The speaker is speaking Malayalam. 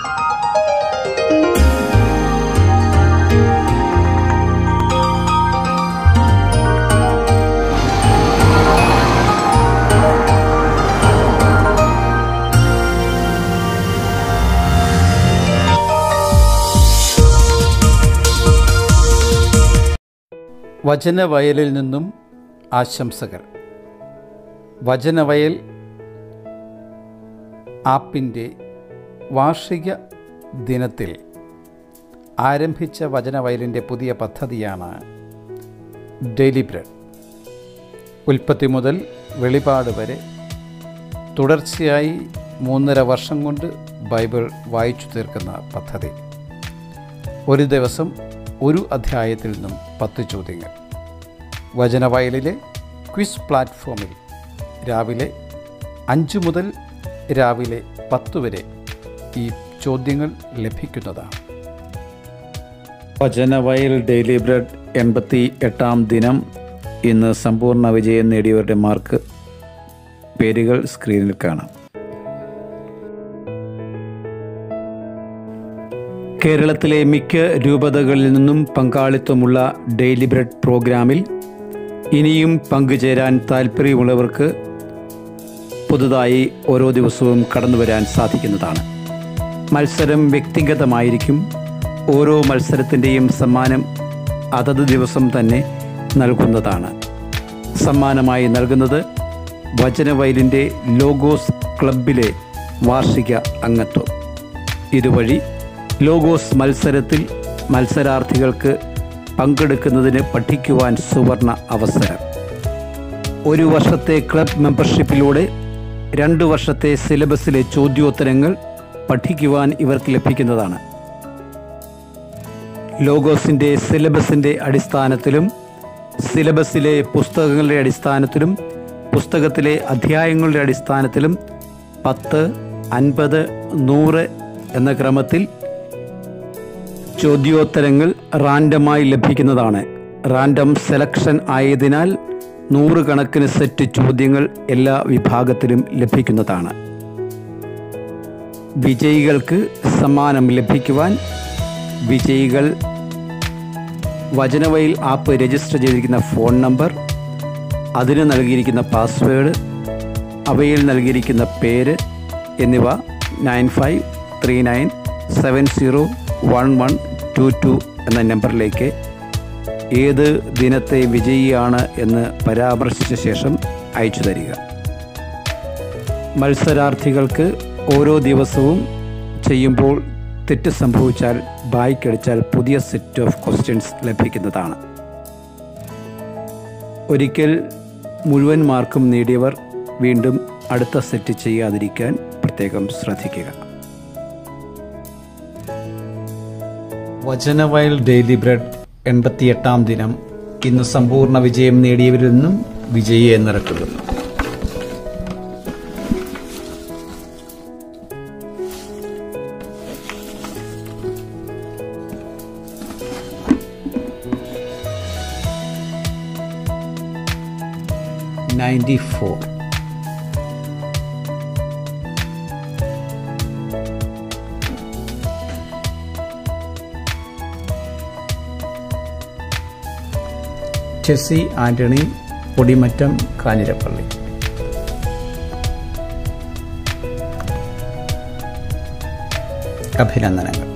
വചനവയലിൽ നിന്നും ആശംസകൾ വചനവയൽ ആപ്പിൻ്റെ വാർഷിക ദിനത്തിൽ ആരംഭിച്ച വചനവയലിൻ്റെ പുതിയ പദ്ധതിയാണ് ഡെയിലി ബ്രെഡ് ഉൽപ്പത്തി മുതൽ വെളിപാട് വരെ തുടർച്ചയായി മൂന്നര വർഷം കൊണ്ട് ബൈബിൾ വായിച്ചു തീർക്കുന്ന പദ്ധതി ഒരു ദിവസം ഒരു അധ്യായത്തിൽ നിന്നും പത്ത് ചോദ്യങ്ങൾ വചനവയലിലെ ക്വിസ് പ്ലാറ്റ്ഫോമിൽ രാവിലെ അഞ്ച് മുതൽ രാവിലെ പത്ത് വരെ ഈ ചോദ്യങ്ങൾ ലഭിക്കുന്നതാണ് വചനവയൽ ഡെയിലി ബ്രെഡ് എൺപത്തി എട്ടാം ദിനം ഇന്ന് സമ്പൂർണ്ണ വിജയം നേടിയവരുടെ മാർക്ക് പേരുകൾ സ്ക്രീനിൽ കാണാം കേരളത്തിലെ മിക്ക രൂപതകളിൽ നിന്നും പങ്കാളിത്തമുള്ള ഡെയിലി ബ്രെഡ് പ്രോഗ്രാമിൽ ഇനിയും പങ്കുചേരാൻ താല്പര്യമുള്ളവർക്ക് പുതുതായി ഓരോ ദിവസവും കടന്നു വരാൻ സാധിക്കുന്നതാണ് മത്സരം വ്യക്തിഗതമായിരിക്കും ഓരോ മത്സരത്തിൻ്റെയും സമ്മാനം അതത് ദിവസം തന്നെ നൽകുന്നതാണ് സമ്മാനമായി നൽകുന്നത് വചനവയലിൻ്റെ ലോഗോസ് ക്ലബിലെ വാർഷിക അംഗത്വം ഇതുവഴി ലോഗോസ് മത്സരത്തിൽ മത്സരാർത്ഥികൾക്ക് പങ്കെടുക്കുന്നതിന് പഠിക്കുവാൻ സുവർണ അവസരം ഒരു വർഷത്തെ ക്ലബ് മെമ്പർഷിപ്പിലൂടെ രണ്ട് വർഷത്തെ സിലബസിലെ ചോദ്യോത്തരങ്ങൾ പഠിക്കുവാൻ ഇവർക്ക് ലഭിക്കുന്നതാണ് ലോഗോസിൻ്റെ സിലബസിൻ്റെ അടിസ്ഥാനത്തിലും സിലബസിലെ പുസ്തകങ്ങളുടെ അടിസ്ഥാനത്തിലും പുസ്തകത്തിലെ അധ്യായങ്ങളുടെ അടിസ്ഥാനത്തിലും പത്ത് അൻപത് നൂറ് എന്ന ക്രമത്തിൽ ചോദ്യോത്തരങ്ങൾ റാൻഡമായി ലഭിക്കുന്നതാണ് റാൻഡം സെലക്ഷൻ ആയതിനാൽ നൂറുകണക്കിന് സെറ്റ് ചോദ്യങ്ങൾ എല്ലാ വിഭാഗത്തിലും ലഭിക്കുന്നതാണ് വിജയികൾക്ക് സമ്മാനം ലഭിക്കുവാൻ വിജയികൾ വചനവയിൽ ആപ്പ് രജിസ്റ്റർ ചെയ്തിരിക്കുന്ന ഫോൺ നമ്പർ അതിന് നൽകിയിരിക്കുന്ന പാസ്വേഡ് അവയിൽ നൽകിയിരിക്കുന്ന പേര് എന്നിവ nine five three nine seven zero one one two two എന്ന നമ്പറിലേക്ക് ഏത് ദിനത്തെ വിജയിയാണ് എന്ന് പരാമർശിച്ച ശേഷം അയച്ചു തരിക മത്സരാർത്ഥികൾക്ക് ഓരോ ദിവസവും ചെയ്യുമ്പോൾ തെറ്റ് സംഭവിച്ചാൽ ബായ്ക്കടിച്ചാൽ പുതിയ സെറ്റ് ഓഫ് ക്വസ്റ്റ്യൻസ് ലഭിക്കുന്നതാണ് ഒരിക്കൽ മുഴുവൻ മാർക്കും നേടിയവർ വീണ്ടും അടുത്ത സെറ്റ് ചെയ്യാതിരിക്കാൻ പ്രത്യേകം ശ്രദ്ധിക്കുക വചനവയൽ ഡെയിലി ബ്രെഡ് എൺപത്തിയെട്ടാം ദിനം ഇന്ന് സമ്പൂർണ്ണ വിജയം നേടിയവരിൽ നിന്നും വിജയിയെ നിറക്കുന്നു നയൻറ്റി ഫോർ ചെസ്സി ആന്റണി പൊടിമറ്റം കാഞ്ഞിരപ്പള്ളി അഭിനന്ദനങ്ങൾ